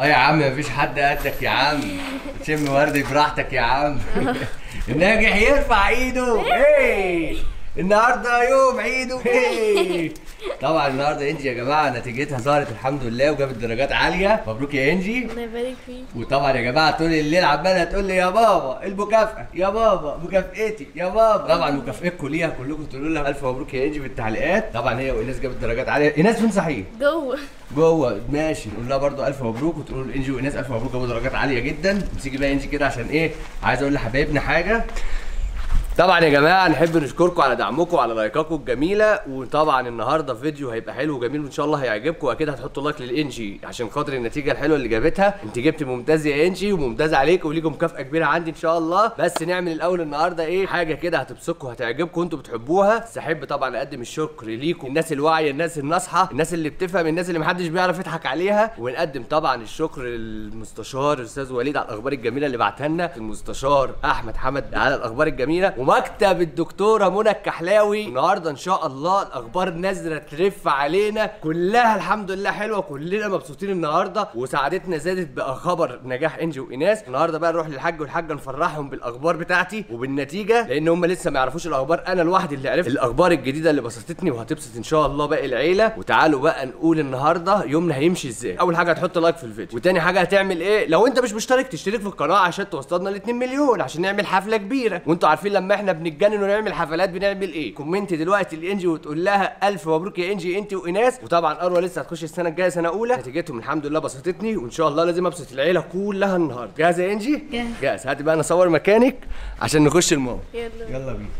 اه يا عم مفيش حد قدك يا عم شم وردي براحتك يا عم الناجح يرفع ايده ايه النهارده يوم عيده ايه طبعا النهارده انجي يا جماعه نتيجتها ظهرت الحمد لله وجابت درجات عاليه مبروك يا انجي الله يبارك فيك وطبعا يا جماعه طول الليل عماله تقول لي يا بابا المكافاه يا بابا مكافئتي يا بابا طبعا مكافئتكم ليها كلكم تقولوا لها الف مبروك يا انجي في التعليقات طبعا هي وايناس جابت درجات عاليه ايناس فين صحيح جوه جوه ماشي نقول لها برضو الف مبروك وتقولوا لانجي وايناس الف مبروك جابوا درجات عاليه جدا تيجي بقى انجي كده عشان ايه عايز اقول لحبايبنا حاجه طبعا يا جماعه نحب نشكركم على دعمكم وعلى لايكاتكم الجميله وطبعا النهارده فيديو هيبقى حلو وجميل وان شاء الله هيعجبكم واكيد هتحطوا لايك للانجي عشان خاطر النتيجه الحلوه اللي جابتها انت جبت ممتاز يا انجي وممتاز عليك وليكم مكافاه كبيره عندي ان شاء الله بس نعمل الاول النهارده ايه حاجه كده هتبسطكم هتعجبكم انتوا بتحبوها بس احب طبعا اقدم الشكر ليكم الناس الواعيه الناس الناصحه الناس اللي بتفهم الناس اللي محدش بيعرف يضحك عليها ونقدم طبعا الشكر للمستشار الاستاذ وليد على الاخبار الجميله اللي بعتها لنا المستشار احمد حمد على الاخبار الجميله ومكتب الدكتوره منى الكحلاوي النهارده ان شاء الله الاخبار نازله ترف علينا كلها الحمد لله حلوه كلنا مبسوطين النهارده وسعادتنا زادت بقى خبر نجاح انجي وايناس النهارده بقى نروح للحاج والحاجه نفرحهم بالاخبار بتاعتي وبالنتيجه لان هم لسه ما يعرفوش الاخبار انا لوحدي اللي عرفت الاخبار الجديده اللي بسطتني وهتبسط ان شاء الله باقي العيله وتعالوا بقى نقول النهارده يومنا هيمشي ازاي اول حاجه هتحط لايك في الفيديو وتاني حاجه هتعمل ايه لو انت مش مشترك تشترك في القناه عشان توصلنا ل 2 مليون عشان نعمل حفله كبيره وانتوا عارفين لما احنا بنتجنن ونعمل حفلات بنعمل ايه كومنت دلوقتي لانجي وتقول لها الف مبروك يا انجي انت وايناس وطبعا اروى لسه هتخش السنه الجايه سنه اولى نتيجتهم الحمد لله بسطتني وان شاء الله لازم ابسط العيله كلها النهارده جاهزه يا انجي جاهز. جاهز هاتي بقى نصور مكانك عشان نخش الماما يلا يلا بينا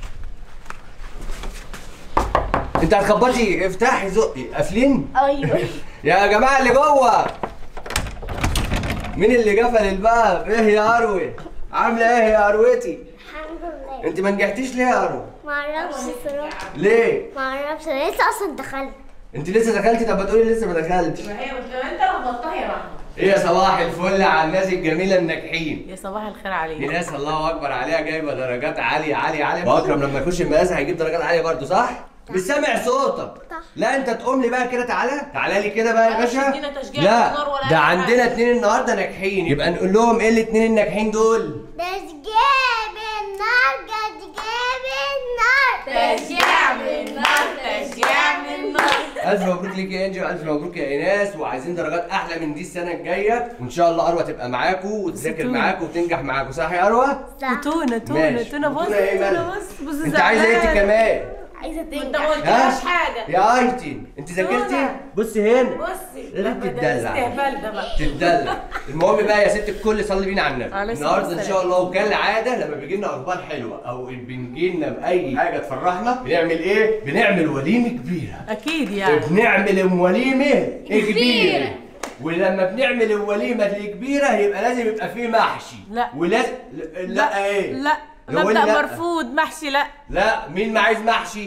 انت هتخبطي افتحي زقي قافلين ايوه يا جماعه اللي جوه مين اللي قفل الباب ايه يا اروي عامله ايه يا اروتي الحمد لله انت ما نجحتيش ليه يا اروي ما اعرفش صراحه ليه ما اعرفش انا لسه اصلا دخلت انت لسه دخلتي طب ما تقولي لسه ما دخلتش ما هي مش انت لخبطتها يا محمود ايه يا صباح الفل على الناس الجميله الناجحين يا صباح الخير في عليك ناس الله اكبر عليها جايبه درجات عاليه عاليه عاليه واكرم لما يخش المدرسه هيجيب درجات عاليه برضه صح؟ مش سامع صوتك صح. لا انت تقوم لي بقى كده تعالى تعالى لي كده بقى يا لا، مش باشا تدينا تشجيع لا بالنار ولا ده أي حاجة. عندنا اتنين النهارده ناجحين يبقى نقول لهم ايه الاتنين الناجحين دول تشجيع بالنار تشجيع بالنار تشجيع من النار تشجيع من النار الف مبروك ليك يا انجي والف مبروك يا ايناس وعايزين درجات احلى من دي السنه الجايه وان شاء الله اروى تبقى معاكم وتذاكر وتونة. معاكم وتنجح معاكم صح يا اروى صح وتونه تونه ماشي. تونه بص وتونة إيه تونه مالها؟ بص بص انت عايزه ايه انت زعلان. كمان عايزه انت ما تنجح قلتلهاش حاجه يا ايتي انت ذاكرتي تونة. بصي هنا بصي لا، ده- ده بتدلع. استهبال ده بقى تتدلع المهم بقى يا ست الكل صلي بينا على النبي عليه الصلاة النهارده ان والسلام. شاء الله وكالعاده لما بيجي لنا اخبار حلوه او بنجي لنا باي حاجه تفرحنا بنعمل ايه بنعمل وليمه كبيره اكيد يعني بنعمل وليمه كبيره ولما بنعمل الوليمه الكبيره يبقى لازم يبقى فيه محشي لا. ولازم لا, لا ايه لا نقول مبدأ لا. مرفوض محشي لا لا مين ما عايز محشي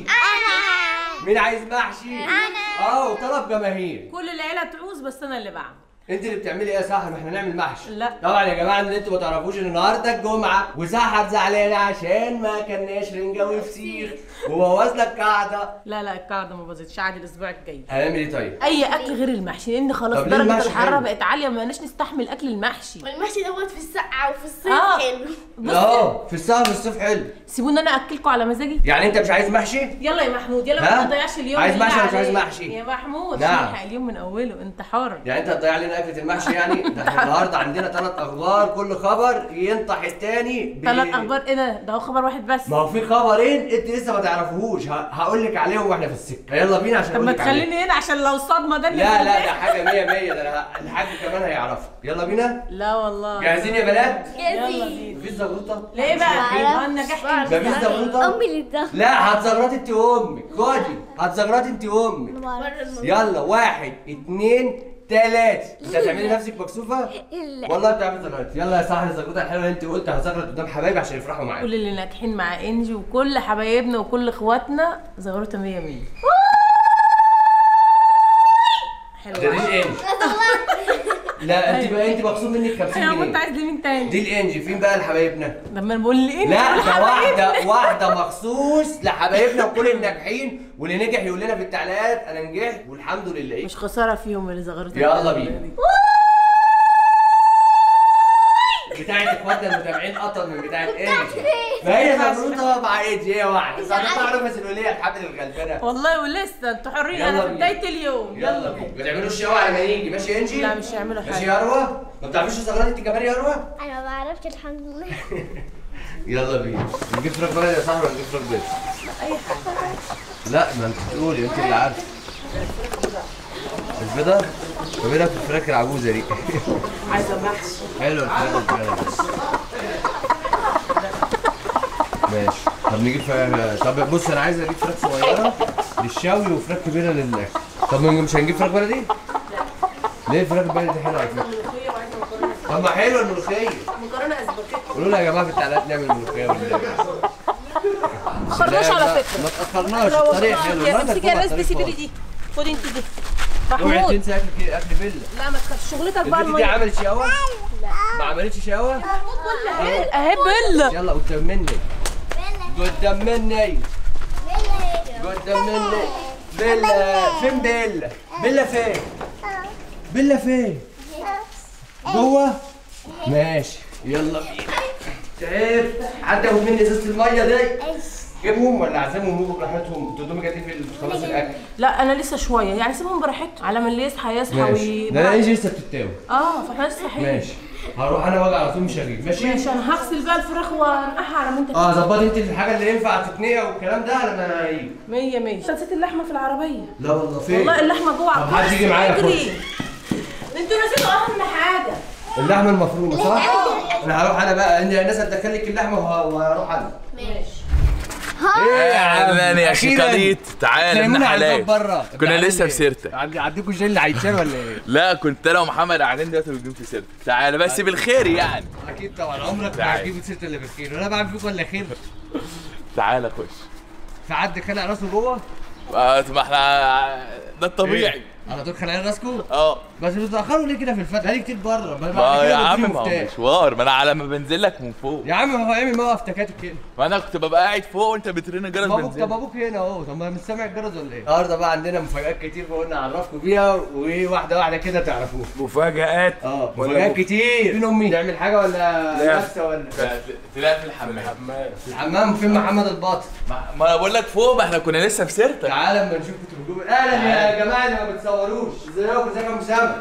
انا مين عايز محشي أنا. اه وطلب جماهير كل العيله تعوز بس انا اللي بعمل انت اللي بتعملي ايه يا سحر ما احنا نعمل محشي لا. طبعا يا جماعه ان انتوا ما تعرفوش ان النهارده الجمعه وسحر زعلانه عشان ما كناش رنجه وفسيخ وبوظنا القاعده لا لا القاعده ما باظتش عادي الاسبوع الجاي هنعمل ايه طيب اي اكل غير المحشي لان خلاص طب ليه درجه المحشي الحراره حلو؟ بقت عاليه ما بقناش نستحمل اكل المحشي والمحشي دوت في السقعه وفي الصيف آه. حلو بص اه في السهر في الصيف حلو سيبوني انا اكلكم على مزاجي يعني انت مش عايز محشي يلا يا محمود يلا ها؟ ما تضيعش اليوم عايز بالله محشي ولا مش عايز عليك. محشي؟ يا محمود نعم. نلحق اليوم من اوله انت حر يعني انت هتضيع لنا اكله المحشي يعني ده احنا النهارده عندنا ثلاث اخبار كل خبر ينطح التاني ب- ثلاث اخبار ايه ده ده هو خبر واحد بس ما هو في خبرين انت لسه ما تعرفوهوش هقول لك عليهم واحنا في السكه يلا بينا عشان طب أقول ما لك عليهم. تخليني هنا عشان لو الصدمه ده اللي لا في لا البيت. ده حاجه 100 100 ده أنا- الحاج كمان هيعرفها يلا بينا لا والله جاهزين يا بنات يلا جاهزين بينا مفيش زغروطه ليه بقى معرفش. ما النجاح مفيش إيه؟ زغروطه امي اللي دخلت لا هتزغرطي انت وامك خدي هتزغرطي انت وامك بره الموضوع يلا واحد اتنين تلاتة انت هتعملي نفسك مكسوفة؟ لا والله بتعمل زغرطة يلا يا صاحبي الزغرطة الحلوة اللي انت قلت هزغرط قدام حبايبي عشان يفرحوا معايا كل اللي ناجحين مع انجي وكل حبايبنا وكل اخواتنا زغروطه 100 100 ده حلوه دي الانجي لا انت بقى انت مخصوم منك 50 انا كنت جنيه عايز ليه مين تاني دي الانجي فين بقى لحبايبنا؟ لما نقول لي ايه لا نقول ده حبايبنا. واحدة واحدة مخصوص لحبايبنا وكل الناجحين واللي نجح يقول لنا في التعليقات انا نجحت والحمد لله مش خساره فيهم اللي زغروطه يلا بينا 70 قطن من بتاعت انجي ما هي مبروطه مع انجي هي واحده بس هتطلع نفس الوليه الحبل الغلبانه والله ولسه انتوا حرين يلا انا في بينا. بدايه اليوم يلا بينا بتعملوا الشواء لما يجي ماشي يا انجي لا مش هيعملوا ماشي حاجه يا اروى ما بتعرفيش الثغرات انت كمان يا اروى انا ما بعرفش الحمد لله يلا بينا نجيب فراخ بلدي يا صاحبي ولا نجيب فراخ بيض اي حاجه لا ما انت تقولي انت اللي عارفه البيضة؟ طب ايه رايك في الفراخ العجوزة دي؟ عايزه محشي حلو الفراخ البلدي ماشي طب نجيب فراخ طب بص انا عايز اجيب فراخ صغيرة للشوي وفراخ كبيرة للاكل طب ما مش هنجيب فراخ بلدي؟ ليه الفراخ البلدي دي حلوة على فكرة؟ ملوخيه وعايزه مكرونه طب ما حلوة الملوخية مكرونه اسباجيتي قولوا لنا يا جماعة في التعليقات نعمل ملوخية ولا لا ما تاخرناش على لا، فكره ما تأخرناش الطريق حلو يا النهارده امسكي يا الجمعة ناس الطريق بس فاضي. بيدي دي خدي انت دي اوعي محمود تنسى اكل اكل فيلا لا ما تخافش شغلتك بقى البنت دي الميه عملت شقاوة؟ ما عملتش شقاوة؟ اهي بيلا يلا قدام مني قدام مني قدام مني بيلا فين بيلا؟ بيلا فين؟ بيلا فين؟ جوه؟ ماشي يلا بينا تعبت حد ياخد مني ازازة المية دي جيبهم ولا اعزمهم يجوا براحتهم تقدموا كده في خلاص الاكل لا انا لسه شويه يعني سيبهم براحتهم على ما اللي يصحى يصحى ماشي ده انا وي انجي لسه بتتاوي اه فاحنا لسه صاحيين ماشي هروح انا واجي على طول مش هجيب ماشي؟ ماشي انا هغسل بقى الفراخ وانقعها على ما انت اه ظبطي انت الحاجه اللي ينفع تتنقع والكلام ده لما يجي مية مية انت نسيت اللحمه في العربيه لا والله فين؟ والله اللحمه جوه على طب حد يجي معايا اجري. ياخدها. انتوا نسيتوا اهم حاجه اللحمه المفرومه صح؟ انا هروح انا بقى عندي الناس هتدخل لك اللحمه وه- وهروح انا ماشي ايه اهلا يا أخيراً. شيكاليت تعال ابن فهمونا على الباب حلال بره كنا لسه في سيرتك عندي عندكم جيل هيتشال ولا ايه؟ لا كنت انا ومحمد قاعدين دلوقتي بنجيب في سيرتك تعال بس بالخير يعني اكيد طبعا عمرك ما تعال. هتجيب سيره اللي بالخير وانا بعمل فيك ولا خير تعال خش في حد خلع راسه جوه؟ آه، ما احنا ده الطبيعي على طول خلعين راسكم؟ اه بس بتتاخروا ليه كده في الفتح؟ بقالي كتير بره ما يا عم ما هو مشوار ما انا على ما بنزل لك من فوق يا عم ما هو عامل موقف تكاتك كده ما انا كنت ببقى قاعد فوق وانت بترن جرس طب ابوك بنزل طب ابوك هنا اهو طب ما مش سامع الجرس ولا ايه؟ النهارده بقى عندنا مفاجآت كتير فقلنا نعرفكم بيها وواحده واحده كده تعرفوها مفاجآت اه ولا مفاجآت مف- كتير فين امي؟ تعمل حاجه ولا لا. لابسه ولا تلاقي في الحمام في الحمام فين محمد الباطل؟ ما ما انا بقول لك فوق ما احنا كنا لسه في سيرتك تعالى اما نشوفكم تبقوا جوه اهلا يا جماعه اللي ما بتصوروش ازيكم ازيك يا مسامح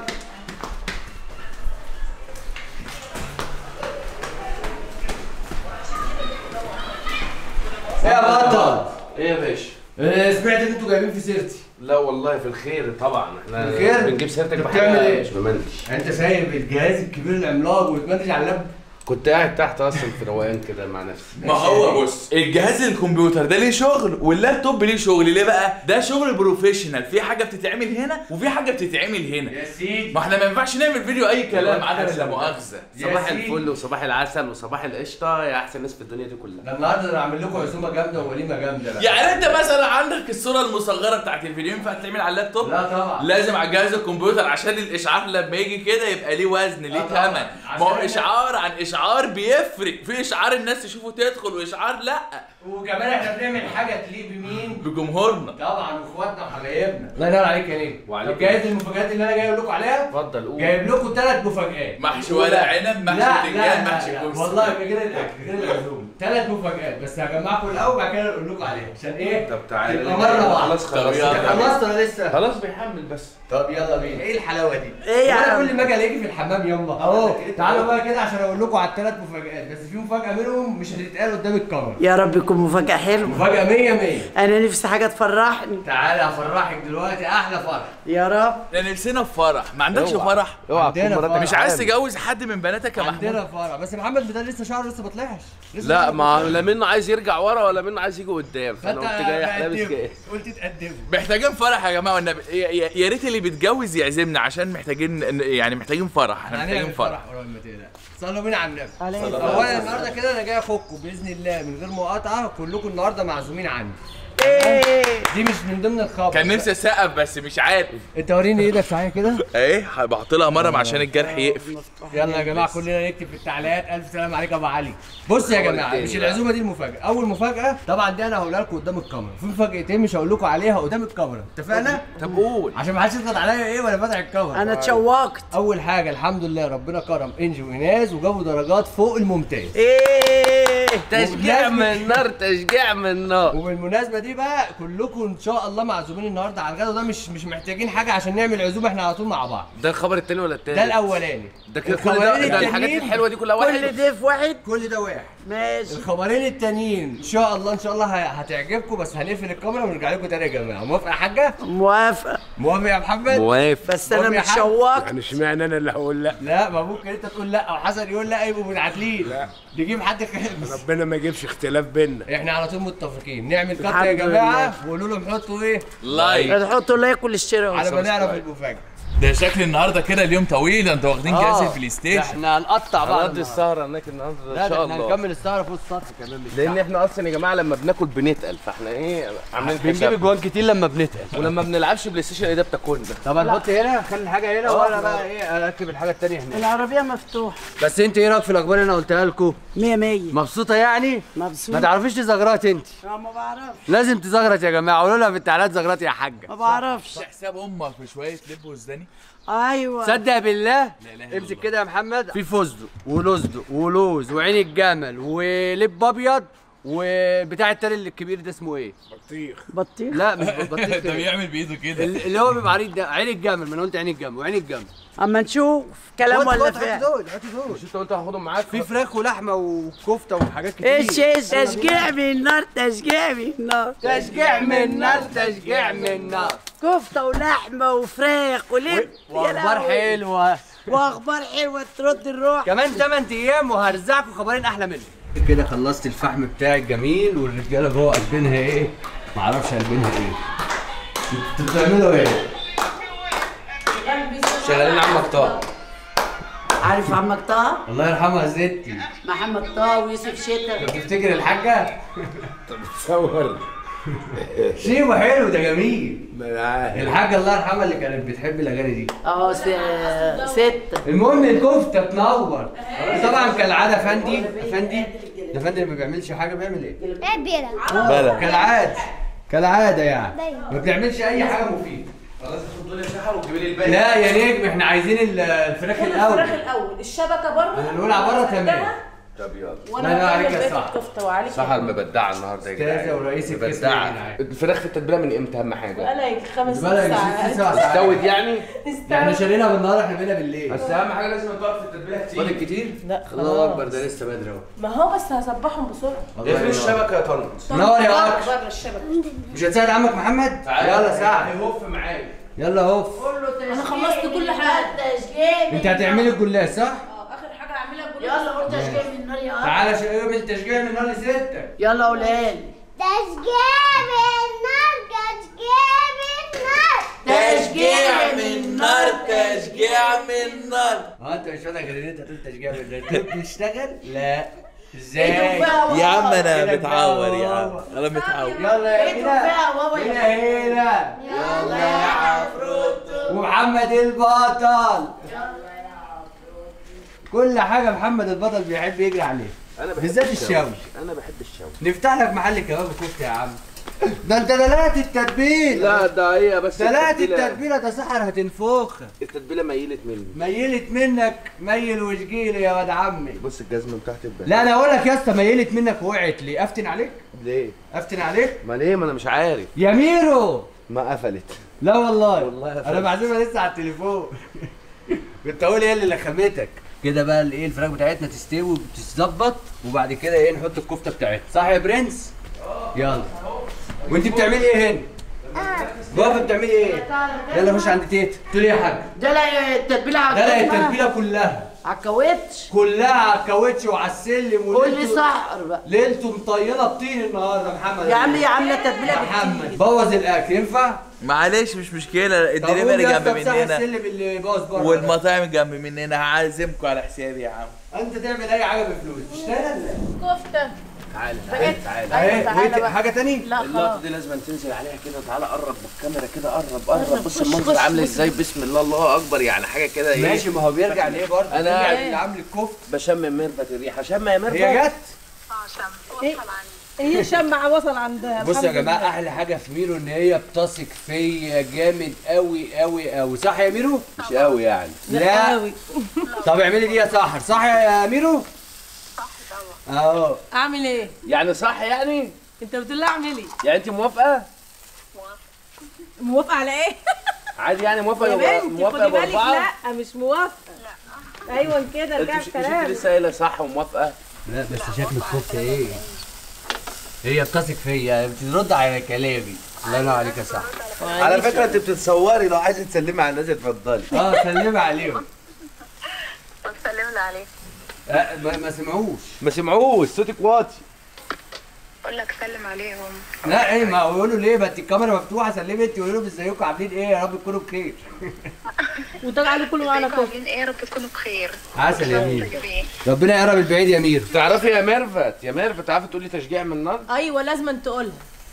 ايه يا بطل ايه يا باشا إيه، سمعت ان انتوا جايبين في سيرتي لا والله في الخير طبعا احنا الخير؟ بنجيب سيرتك انت بحاجه بتعمل ايه؟ مش بمنتج انت سايب الجهاز الكبير العملاق وتمنتج على اللاب كنت قاعد تحت اصلا في روقان كده مع نفسي ما هو بص الجهاز الكمبيوتر ده ليه شغل واللابتوب ليه شغل ليه بقى ده شغل بروفيشنال في حاجه بتتعمل هنا وفي حاجه بتتعمل هنا يا سيدي ما احنا ما ينفعش نعمل فيديو اي كلام عدم لا مؤاخذه يا صباح سيدي. الفل وصباح العسل وصباح القشطه يا احسن ناس في الدنيا دي كلها ده النهارده انا هعمل لكم عزومه جامده ووليمه جامده بقى يعني انت مثلا عندك الصوره المصغره بتاعت الفيديو ينفع تعمل على اللابتوب لا طبعا لازم على جهاز الكمبيوتر عشان الاشعار لما يجي كده يبقى ليه وزن ليه لا طبعاً. ثمن عشان ما هو احنا- اشعار عن اشعار بيفرق في اشعار الناس تشوفه تدخل واشعار لا وكمان احنا بنعمل حاجه تليق بمين؟ بجمهورنا طبعا واخواتنا وحبايبنا الله ينور عليك يا نجم وعليك. جايز المفاجآت اللي انا جاي اقول لكم عليها اتفضل قول جايب لكم ثلاث مفاجآت محشي ورق عنب محشي لا بتنجان لا محشي لا, لا. كوسه والله غير الاكل غير العزومه ثلاث مفاجآت بس هجمعكم الاول وبعد كده اقول لكم عليها عشان ايه؟ طب تعالى تبقى مره واحده خلاص خلاص طب يلا. خلصت ولا لسه؟ خلاص بيحمل بس طب يلا بينا ايه الحلاوه دي؟ ايه يا وانا عم؟ كل ما اجي الاقيكي في الحمام يلا اهو تعالوا بقى كده عشان اقول لكم على الثلاث مفاجآت بس في مفاجاه منهم مش هتتقال قدام الكاميرا يا رب يكون مفاجأة حلوة مفاجاه 100 100 أنا نفسي حاجة تفرحني تعالى هفرحك دلوقتي احلى فرح يا رب ده نفسنا في فرح ما عندكش اوعى. فرح اوعى عندنا تكون مراتك فرح. مش عايز عامل. تجوز حد من بناتك يا محمود عندنا فرح بس محمد ده لسه شعره لسه ما طلعش لسه لا شعره ما طلعش. لا منه عايز يرجع ورا ولا منه عايز يجي قدام فانا فانت قلت جاي لابس تقدمه. كده قلت تقدمه محتاجين فرح يا جماعه والنبي يا- يا يا ريت اللي بيتجوز يعزمنا عشان محتاجين يعني محتاجين فرح احنا محتاجين هنعمل فرح فرح قريب ما تقلقش صلوا بينا على النبي عليه اولا النهارده كده انا جاي اخدكم باذن الله من غير مقاطعه كلكم النهارده معزومين عندي ايه دي مش من ضمن الخبر كان نفسي اسقف بس مش عارف انت وريني ايدك صحيح كده ايه هبعت لها مره عشان الجرح يقفل يلا يا جماعه كلنا نكتب في التعليقات الف سلام عليك يا ابو علي بص يا جماعه مش العزومه دي المفاجاه اول مفاجاه طبعا دي انا هقولها لكم قدام الكاميرا في مفاجاتين مش هقول لكم عليها قدام الكاميرا اتفقنا طب قول عشان ما حدش يضغط عليا ايه وانا فاتح الكاميرا انا اتشوقت اول حاجه الحمد لله ربنا كرم انجي وايناس وجابوا درجات فوق الممتاز ايه تشجيع من النار تشجيع من النار وبالمناسبه دي بقى كلكم ان شاء الله معزومين النهارده على الغدا وده مش مش محتاجين حاجه عشان نعمل عزومه احنا على طول مع بعض ده الخبر التاني ولا التالت؟ ده الاولاني ده كده كل الخبرين ده, ده الحاجات التانيين- الحلوه دي كلها كل واحد ده في واحد كل ده واحد ماشي الخبرين التانيين ان شاء الله ان شاء الله ه- هتعجبكم بس هنقفل الكاميرا ونرجع لكم تاني يا جماعه موافق يا حاجه موافقه موافق يا محمد موافق بس انا طب يا حاج. متشوقت يعني اشمعنى انا اللي هقول لا لا ما ممكن انت تقول لا او حسن يقول لا يبقوا متعادلين لا. نجيب حد خامس ربنا ما يجيبش اختلاف بينا احنا على طول متفقين نعمل كات الحمد يا جماعه لله. وقولوا لهم حطوا ايه لايك هتحطوا لايك والاشتراك على ما نعرف المفاجاه ده شكل النهارده كده اليوم طويل ده انتوا واخدين جهاز آه. البلاي ستيشن احنا هنقطع بعض هنقضي السهره هناك النهارده لا ان ده شاء احنا الله هنكمل السهره فوق السطح كمان مش لان احنا اصلا يا جماعه لما بناكل بنتقل فاحنا ايه عاملين بنجيب حساب اجوان كتير لما بنتقل ولما بنلعبش بلاي ستيشن ايه ده بتاكلنا طب هنحط هنا خلي الحاجه هنا وانا بقى ايه اركب الحاجه التانيه هنا العربيه مفتوحه بس انت ايه رايك في الاخبار اللي انا قلتها لكم مية مية مبسوطه يعني مبسوط ما تعرفيش تزغرات انت لا ما بعرفش لازم تزغرط يا جماعه قولوا لها في التعليقات زغرات يا حاجه ما بعرفش حساب امك في شويه لب وزداني ايوه صدق بالله إله إلا امسك الله. كده يا محمد في فستق ولزدق ولوز وعين الجمل ولب ابيض وبتاع التاني اللي الكبير ده اسمه ايه؟ بطيخ بطيخ لا مش بطيخ ده كده. بيعمل بايده كده اللي هو بيبقى عريض ده عين الجمل ما انا قلت عين الجمل وعين الجمل اما نشوف كلام ولا فعل دول هاتوا دول مش انت قلت هاخدهم معاك في فراخ ولحمه وكفته وحاجات كتير ايش ايش تشجيع من النار تشجيع من النار تشجيع من النار تشجيع من النار كفته ولحمه وفراخ ولب يا واخبار لهوي. حلوه واخبار حلوه ترد الروح كمان 8 ايام وهرزعكم خبرين احلى منه كده خلصت الفحم بتاعي الجميل والرجاله جوه قلبينها ايه معرفش قلبينها ايه انتوا بتعملوا ايه شغالين عمك طه عارف عمك طه الله يرحمها زدتي محمد طه ويوسف شتا انت بتفتكر الحاجه تصور شيء حلو ده جميل ما أنا عارف. الحاجه الله يرحمها اللي كانت بتحب الاغاني دي اه س- ستة المهم الكفته تنور طبعا كالعاده فندي فندي ده فندي ما بيعملش حاجه بيعمل ايه ايه بيرة بلا كالعاده كالعاده يعني دايما. ما بتعملش اي حاجه مفيده خلاص خد لي مساحه وتجيب لي الباقي لا يا نجم احنا عايزين ال- الفراخ الفراخ الاول الاول الشبكه بره انا نقول على بره تمام طب يلا وانا لا، لا، بعمل عليك يا بقية صاحبي. الكفته وعليك صح المبدعه النهارده يا جدعان استاذه ورئيس القسم مبدعه الجنائي. الفراخ في التتبيله من امتى اهم حاجه بقالها يجي خمس ست بقى ساعات ست ساعات استوت يعني احنا شارينا بالنهار احنا بقينا بالليل بس اهم حاجه لازم تقعد في التتبيله فاضل كتير كتير لا الله اكبر خلاص ده لسه بدري اهو ما هو بس هصبحهم بسرعه اقفل الشبكه يا طنط نور يا بره اكش بره الشبكه مش هتساعد عمك محمد يلا ساعد هوف معايا يلا هوف انا خلصت كل حاجه تشجيع انت هتعملي الجلاش صح اه اخر حاجه اعملها كل يلا قول تشجيع من النار يا تعالى ش- اعمل تشجيع من نار لستة يلا قولها لي تشجيع بالنار تشجيع بالنار تشجيع من نار تشجيع من نار اه انت مش فاهم غير ان انت تقول تشجيع من نار بتشتغل لا ازاي يا عم انا كده متعور يا بقى. عم انا متعور يلا يا ايده هنا فيها بابا يا هنا هنا يلا يا عفروتو ومحمد البطل كل حاجه محمد البطل بيحب يجري عليه انا بحب بالذات الشاوي انا بحب الشاوي نفتح لك محل كباب وكفته يا عم ده انت دلات التتبيله لا ده هي بس دلات التتبيلة- التتبيله ده سحر هتنفخها التتبيله ميلت مني ميلت منك ميل وشجيلي يا واد عمي بص الجزمه بتاعتي اتبهدلت. لا انا اقول لك يا اسطى ميلت منك وقعت ليه افتن عليك ليه افتن عليك ما ليه ما انا مش عارف يا ميرو ما قفلت لا والله والله يا انا فندم. معزومه لسه على التليفون كنت اقول ايه اللي لخمتك كده بقى الايه الفراخ بتاعتنا تستوي وتتظبط وبعد كده ايه نحط الكفته بتاعتنا صح يا برنس يلا وانت بتعملي ايه هنا جوه بتعملي ايه يلا خش عند تيتا تقولي ايه يا حاج ده لا التتبيله على ده لا الكوتش التتبيله كلها على الكاوتش كلها على الكاوتش وعلى السلم قول لي وليلته سحر بقى ليلته مطينه بطين النهارده محمد يا عم يا عم التتبيله محمد بتزيد. بوظ الاكل ينفع؟ معلش مش مشكله طب الدليفري قوم يا جنب اسطى امسح مننا السلم اللي باظ بره ده. والمطاعم جنب مننا هعزمكم على حسابي يا عم انت تعمل اي حاجه بفلوس تشتغل كفته تعالى بقيت تعالى اهي تعالى وانت بقى. حاجه تاني لا اللقطه خلاص دي لازم تنزل عليها كده تعالى قرب بالكاميرا كده قرب قرب قرب، بص خش، المنظر خش، عامل بص. ازاي بسم الله الله اكبر يعني حاجه كده ايه ماشي ما هو بيرجع ليه برضه أنا- بيرجع اللي عامل الكفت بشم ميرفت الريحه شم يا ميرفت هي جت هي شمع وصل عند بصوا يا جماعه احلى حاجه في ميرو ان هي بتثق فيا جامد قوي قوي قوي صح يا ميرو مش قوي يعني لا قوي طب اعملي دي يا ساحر صح يا ميرو صح طبعا اهو اعمل ايه يعني صح يعني انت بتقول لي اعمل ايه يعني انت موافقه موافقه على ايه عادي يعني موافقه يا يبقى بنتي موافقه خدي بالك باربعه لا مش موافقه لا ايوه كده انت رجع مش مش الكلام انت لسه قايله صح وموافقه لا بس شكل الكفته ايه هي بتثق فيا بترد على كلامي الله ينور عليك يا صاحبي على فكره انت بتتصوري لو عايزه تسلمي على الناس اتفضلي اه سلمي عليهم سلم لي عليك آه ما, ما سمعوش ما سمعوش صوتك واطي اقول لك سلم عليهم لا ايه ما يقولوا ليه ما انت الكاميرا مفتوحه سلمي انت وقولوا لهم ازيكم عاملين ايه يا رب تكونوا بخير وتجعلوا كله معانا ازيكم كفر عاملين ايه يا رب تكونوا بخير عسل يا ميرو طيبين. ربنا يقرب البعيد يا ميرو تعرفي يا ميرفت يا ميرفت عارفه تقولي تشجيع من النار ايوه لازم أن تقولها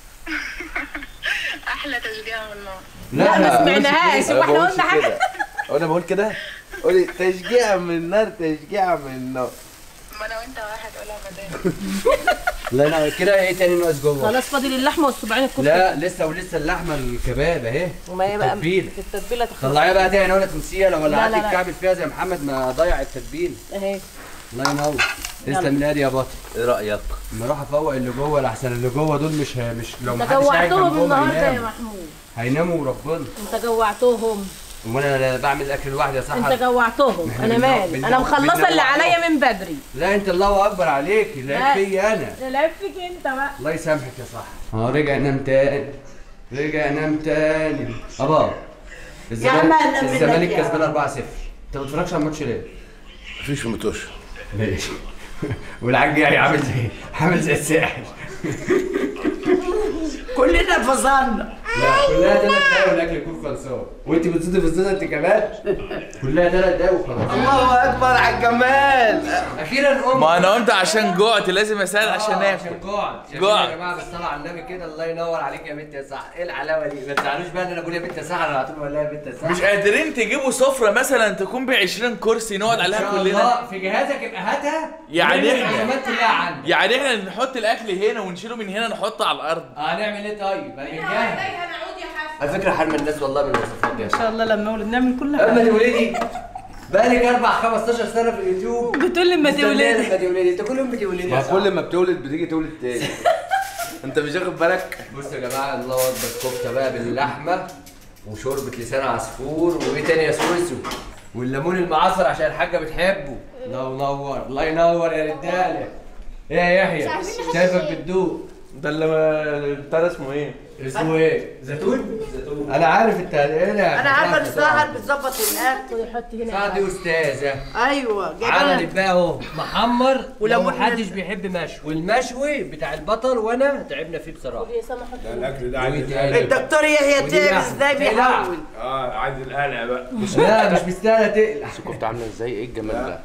احلى تشجيع من النار لا ما سمعناهاش انا واحنا بقولش قلنا حاجه كده وانا بقول كده قولي تشجيع من النار تشجيع من النار ما انا وانت واحد قولها بدال الله ينور كده ايه تاني ناقص جوه خلاص فاضل اللحمه والسبعين الكفته لا لسه ولسه اللحمه الكباب اهي وما هي بقى التتبيله التتبيله تخلص طلعيها بقى تاني ولا تنسيها لو لا، ولعت لا، لا. الكعب فيها زي محمد ما ضيع التتبيله اهي الله ينور تسلم من يا بطل ايه رايك اما اروح افوق اللي جوه لحسن اللي جوه دول مش ه- مش لو انت ما حدش قاعد جوعتهم جنبهم النهارده يا هيناموا محمود هيناموا وربنا انت جوعتهم وانا لا بعمل الاكل لوحدي يا انت صاحبي جوعتهم إحنا انا بنجوع- مالي بنجوع- انا مخلصه اللي بنجوعهم. عليا من بدري لا انت الله اكبر عليك لا لا. فيا انا العيب فيك انت بقى الله يسامحك يا صاحبي اه رجع نام تاني رجع نام تاني ابا الزمالك الزمالك كسبان 4-0 انت ما بتتفرجش على الماتش ليه؟ مفيش متوش ماشي والعج يعني عامل زي عامل زي الساحل كلنا فصلنا لا كلها ثلاث دقايق والاكل يكون خلصان وانت بتصدي في الصدى انت كمان كلها ثلاث دقايق وخلاص الله اكبر على الجمال اخيرا قمت ما انا قمت عشان جوعت لازم اسال عشان آه، اكل عشان جوعت شايفين جوعت. يا جماعه بالصلاه على النبي كده الله ينور عليك يا بنت يا صح ايه الحلاوه دي ما تزعلوش بقى ان انا بقول يا بنت يا صح انا على طول بقول لها يا بنت يا صح مش قادرين تجيبوا سفره مثلا تكون ب 20 كرسي نقعد ان عليها شاء كلنا الله في جهازك يبقى هاتها يعني ونعمل إحنا- العزومات كلها عندك يعني احنا نحط الاكل هنا ونشيله من هنا نحطه على الارض اه هنعمل ايه طيب؟ هنجهز على فكره حرم الناس والله بالوصفات دي يا ان شاء الله لما اولد نعمل كل حاجه اما تولدي بقالك اربع 15 سنه في اليوتيوب بتقول لي ما مستنية تولدي لما تولدي انت كل يوم بتولدي ما يا كل ما بتولد بتيجي تولد تاني انت مش واخد بالك بصوا يا جماعه الله اكبر كفته بقى باللحمه وشوربه لسان عصفور وايه تاني يا سويسو والليمون المعصر عشان الحاجه بتحبه الله ينور الله ينور يا رجاله ايه يا يحيى شايفك بتدوق ده اللي بتاع ده اسمه ايه؟ اسمه ايه زيتون زيتون انا عارف انت ايه انا عارفه ان السهر بتظبط الاكل ويحط هنا سعد استاذه ايوه جايبه عملت بقى اهو محمر ولو ولو إحنا- محدش بيحب مشوي والمشوي بتاع البطل وانا تعبنا فيه بصراحه يا سما حط ده الاكل ده وإيه عايز تاني؟ الدكتور يحيى ودي تعب لحمة. ازاي دي لحمة. بيحول اه عايز القلع بقى لا مش مستاهله تقلع الكفته عامله ازاي ايه الجمال ده؟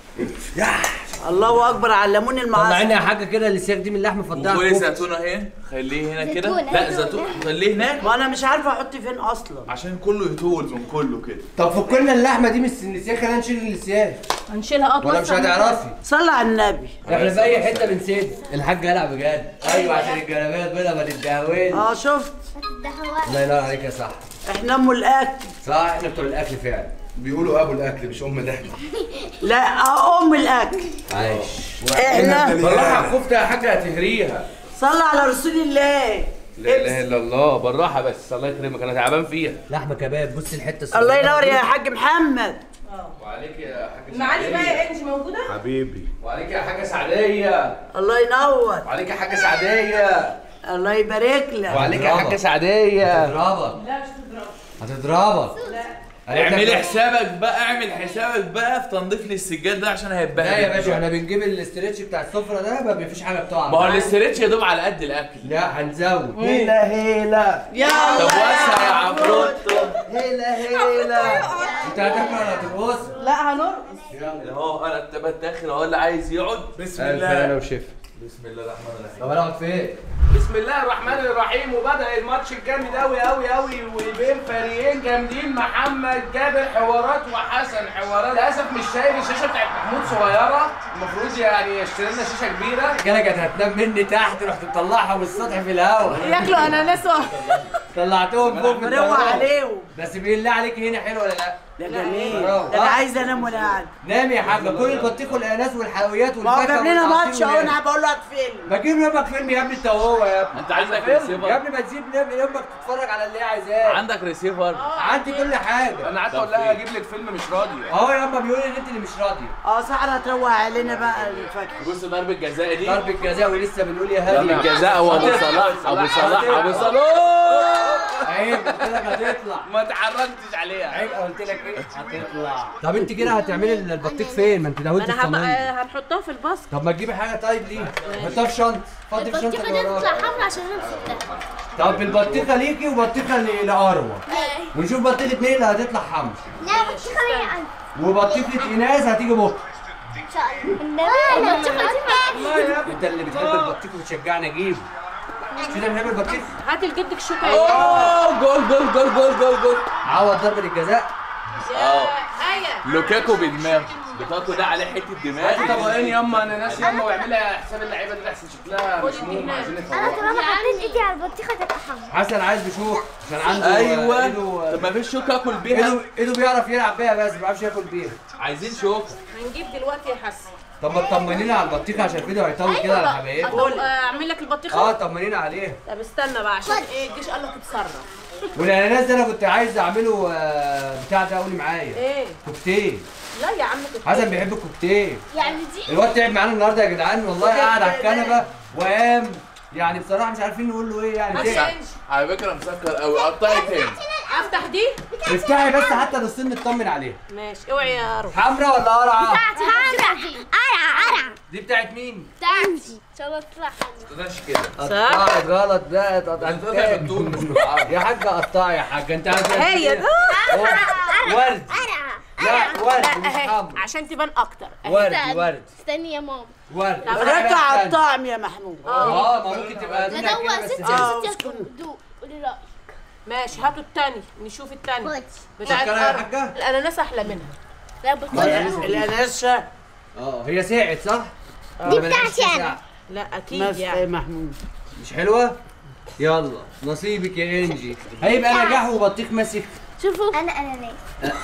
الله اكبر على الليمون طلع لنا حاجه كده السياخ دي من اللحمه فضها وكل زيتونه اهي خليه هنا كده زيتون، لا زيتون. زيتون خليه هناك وانا مش عارفه احط فين اصلا عشان كله يطول من كله كده طب فكنا اللحمه دي من السياخ خلينا نشيل السياخ هنشيلها اطول ولا مش هتعرفي صلي على النبي احنا في اي حته بنسد الحاج جلع بجد ايوه عشان الجلابيه البيضاء ما تتدهوش اه شفت ده هو الله ينور عليك يا صح احنا ام الاكل صح احنا بتوع الاكل فعلا بيقولوا ابو الاكل مش ام ده لا آه، ام الاكل عايش احنا بالراحه الكفته يا حاجه هتهريها صلى على رسول الله لا اله الا الله بالراحه بس الله يكرمك انا تعبان فيها لحمه كباب بص الحته الله الصغيرة ينور دي. يا حاج محمد وعليك يا حاجه معالي بقى يا انت موجوده حبيبي وعليك يا حاجه سعديه الله ينور وعليك يا حاجه سعديه الله يبارك لك وعليك يا حاجه سعديه هتضربك لا مش هتضرب هتضربك اعملي حسابك بقى اعمل حسابك بقى في تنظيف لي السجاد ده عشان هيتبهدل لا يا باشا احنا بنجيب الاسترتش بتاع السفره ده ما فيش حاجه بتقع ما هو الاسترتش يا دوب على قد الاكل لا هنزود هيلا هيلا يا طب وسع يا عفروتو هيلا هيلا انت هتاكل ولا هترقص؟ لا هنرقص اهو انا التبت داخل اهو اللي عايز يقعد بسم الف انا الله وشفا بسم الله الرحمن الرحيم طب انا اقعد فين؟ بسم الله الرحمن الرحيم وبدا الماتش الجامد قوي قوي قوي وبين فريقين جامدين محمد جابر حوارات وحسن حوارات للاسف مش شايف الشاشه بتاعت محمود صغيره المفروض يعني يشتري لنا شاشه كبيره الرجاله كانت هتنام مني تحت رحت مطلعها من السطح في الهواء ياكلوا اناناس و- طلعتهم فوق في مروق الطيارة. عليهم بس بالله عليك هنا حلو ولا لا؟ ده جميل برافو. ده انا عايزه انام وانا قاعد نام يا حاجه كل البطيخ والاناناس والحلويات ما هو والفاكهه جاب لنا والعصير ماتش اهو ونام. انا بقول له هات فيلم ما تجيب لامك فيلم يا ابني انت وهو يا ابني انت عندك يا ريسيفر ابني ما تسيب لام- امك تتفرج على اللي هي عايزاه عندك ريسيفر عندي كل حاجه انا قعدت اقول لها اجيب لك فيلم مش راضي اهو يا اما بيقول ان انت اللي مش راضيه اه سحرة تروق علينا بقى الفاكهه بص ضرب الجزاء دي ضرب الجزاء ولسه بنقول يا ضرب هادي الجزاء هو ابو صلاح ابو صلاح ابو صلاح عيب قلت لك هتطلع ما اتحركتش عليها عيب قلت لك ايه هتطلع طب انت كده هتعملي البطيخ فين ما انت ناولت انا هبقى الصينيه هنحطها في الباسكت طب ما تجيبي حاجه طيب ليه حطها في شنطه فضي في الشنطه البطيخه اللي دي وراك تطلع حمرا عشان انا مسكتها طب البطيخه ليكي وبطيخه ل- لاروى ونشوف بطيخه مين اللي هتطلع حمرا لا بطيخة من عندي وبطيخه ايناس هتيجي بكره ان شاء الله النبي البطيخة دي انت اللي بتحب البطيخ وبتشجعني اجيبه مش انت بتحب البطيخ هات لجدك شوكه اوه جول جول جول جول جول جول عوض ضربه الجزاء اه ايه لوكاكو بدماغه لوكاكو ده عليه حته دماغ طبقين ياما اناناس ياما واعملها حساب اللعيبه دي احسن شكلها مش موم عايزين انا يفوقوا طالما حطيت ايدي على البطيخة تبقى حمرا حسن عايز بشوك عشان عنده ايوه ايده طب ما فيش شوكه اكل بيها ايده ايده بيعرف يلعب بيها بس ما بيعرفش ياكل بيها عايزين شوكه هنجيب دلوقتي يا حسن طب ما تطمنينا على البطيخه عشان الفيديو هيطول كده على حبايبنا طب آه، اعمل لك البطيخه اه طمنينا عليها طب استنى بقى عشان ايه الجيش قال لك اتصرف والاناناس ده انا كنت عايز اعمله آه، بتاع ده قولي معايا ايه كوكتيل لا يا عم كنت حسن بيحب الكوكتيل يعني دي الواد تعب معانا النهارده يا جدعان والله قاعد على الكنبه وقام يعني بصراحه مش عارفين نقول له ايه يعني تعب حسن على فكره مسكر قوي قطعي تاني افتح دي افتحي بس حتى نصين نطمن عليها ماشي اوعي يا روح حمرا ولا قرعه حمرا دي قرع قرع دي بتاعت مين بتاعتي ان شاء الله تطلع حمرا ما تقدرش كده قطعت غلط بقى هتقطع بالطول مش بالعرض يا حاجه قطعي يا حاجه انت عارف هي ده ورد قرع لا ورد لا مش اهي حمرا عشان تبان اكتر أهي. ورد استني. ورد استني يا ماما ورد طب ركع على الطعم يا محمود اه ما ممكن تبقى ده لونها هو كده بس ستي كده. ستي هتكون دوق قولي رايك ماشي هاتوا التاني نشوف التاني خد بتاعت سكرها يا أرض. حاجة؟ الاناناس احلى منها لا ما بطيخه الأناناس- الاناناس شا اه هي ساعت صح؟ دي بتاعتي انا لا اكيد ماسك يا يعني محمود مش حلوه؟ يلا نصيبك يا انجي هيبقى نجاح وبطيخ ماسك شوفوا انا اناناس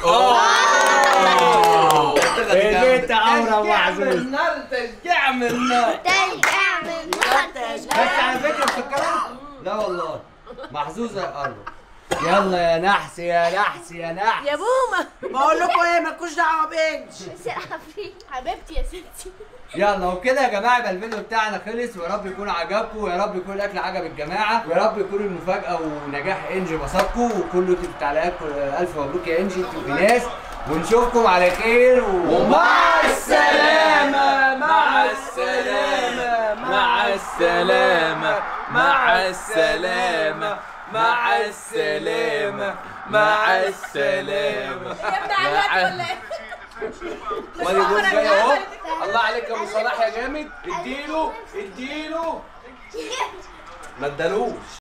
البنت عمرة محظوظ النار تشجيع من النار ترجع من بس على فكره مسكره لا والله محظوظه يا قرب يلا يا نحس يا نحس يا نحس يا بومه بقول لكم ايه مالكوش دعوه بينج حبيبتي يا ستي يلا وكده يا جماعه يبقى الفيديو بتاعنا خلص ويا رب يكون عجبكم ويا رب يكون الاكل عجب الجماعه ويا رب يكون المفاجاه ونجاح انجي بسطكم وكله يكتب تعليقاتكم الف مبروك يا انجي انتوا في ناس ونشوفكم على خير ومع السلامه مع السلامة مع السلامة مع السلامة مع السلامة مع السلامة يا ابن عمك ولا ايه مالي جول جاي اهو الله عليك يا ابو صلاح يا جامد اديله اديله ما ادالوش